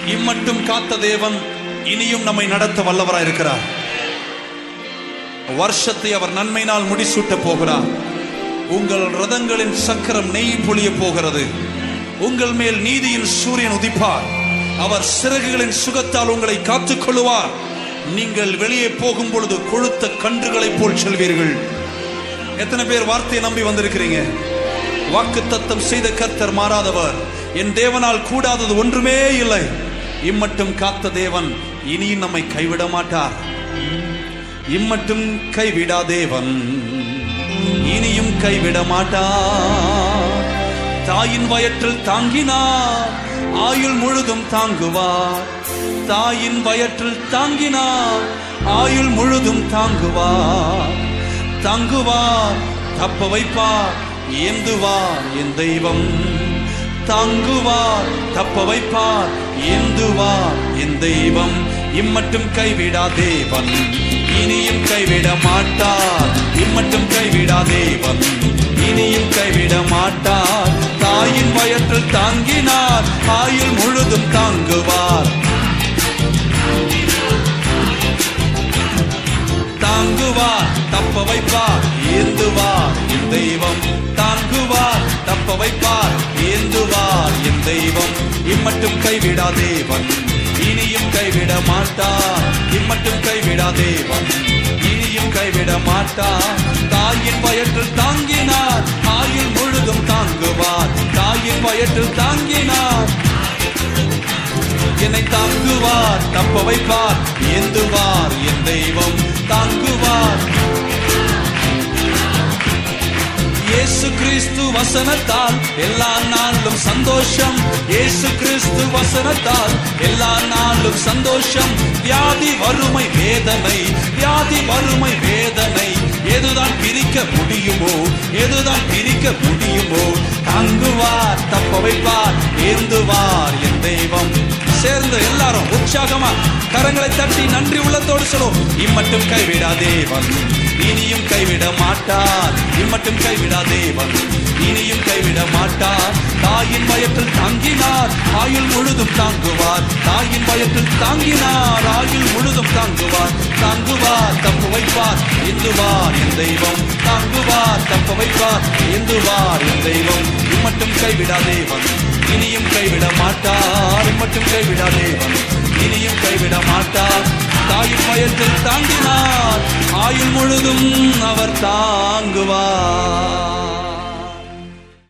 இம்மட்டும் காத்த தேவன் இனியும் நம்மை நடத்த வல்லவராய் இருக்கிறார் வருஷத்தை அவர் நன்மையினால் முடிசூட்ட போகிறார் உங்கள் ரதங்களின் சக்கரம் நெய் பொழிய போகிறது உங்கள் மேல் நீதியின் சூரியன் உதிப்பார் அவர் சிறகுகளின் சுகத்தால் உங்களை காத்துக் கொள்ளுவார் நீங்கள் வெளியே போகும் பொழுது கொழுத்த கன்றுகளைப் போல் செல்வீர்கள் எத்தனை பேர் வார்த்தையை நம்பி வந்திருக்கிறீங்க வாக்கு தத்தம் செய்த கர்த்தர் மாறாதவர் என் தேவனால் கூடாதது ஒன்றுமே இல்லை இம்மட்டும் காத்த தேவன் இனியும் நம்மை கைவிட மாட்டார் இம்மட்டும் கைவிடா தேவன் இனியும் கைவிட மாட்டார் தாயின் வயற்றில் தாங்கினார் ஆயுள் முழுதும் தாங்குவார் தாயின் வயற்றில் தாங்கினார் ஆயுள் முழுதும் தாங்குவார் தாங்குவார் தப்ப வைப்பார் ஏந்துவார் என் தெய்வம் தாங்குவார் தப்ப வைப்பார் ஏந்துவார் என் தெய்வம் இம்மட்டும் கைவிடா தேவன் இனியும் கைவிட மாட்டார் இம்மட்டும் கைவிடா தேவன் இனியும் கைவிட மாட்டார் தாயின் வயற்றில் தாங்கினார் ஆயுள் முழுதும் தாங்குவார் தாங்குவார் தப்ப வைப்பார் ஏந்துவார் என் தெய்வம் தாங்குவார் தப்ப வைப்பார் ஏந்துவார் என் தெய்வம் இம்மட்டும் கைவிடா தேவன் இனியும் கைவிட மாட்டார் இம்மட்டும் கைவிடா தேவன் இனியும் கைவிட மாட்டார் தாயின் வயற்றில் தாங்கினார் ஆயுள் முழுதும் தாங்குவார் தாயின் வயற்றில் தாங்கினார் என்னை தாங்குவார் தப்ப வைப்பார் ஏந்துவார் என் தெய்வம் தாங்குவார் இயேசு கிறிஸ்து வசனத்தால் எல்லா நாளும் சந்தோஷம் இயேசு கிறிஸ்து வசனத்தால் எல்லா நாளும் சந்தோஷம் வியாதி வறுமை வேதனை வியாதி வறுமை வேதனை எதுதான் பிரிக்க முடியுமோ எதுதான் பிரிக்க முடியுமோ தாங்குவார் தப்ப வைப்பார் ஏந்துவார் என் தெய்வம் சேர்ந்து எல்லாரும் உற்சாகமா கரங்களை தட்டி நன்றி உள்ளத்தோடு சொல்லுவோம் இம்மட்டும் கைவிடா தேவன் இனியும் கைவிட மாட்டார் இம்மட்டும் கைவிடா தேவன் இனியும் கைவிட மாட்டார் தாயின் வயற்றில் தாங்கினார் ஆயுள் முழுதும் தாங்குவார் தாயின் வயற்றில் தாங்கினார் ஆயுள் முழுதும் தாங்குவார் தாங்குவார் தப்பு வைப்பார் இந்துவார் என் தெய்வம் தாங்குவார் தப்பு வைப்பார் இந்துவார் என் தெய்வம் இம்மட்டும் கைவிடா தேவன் இனியும் கைவிட மாட்டார் இம்மட்டும் கைவிடா தேவன் இனியும் கைவிட மாட்டார் தாயின் வயத்தில் தாங்கினார் ஆயுள் முழுதும் அவர் தாங்குவார்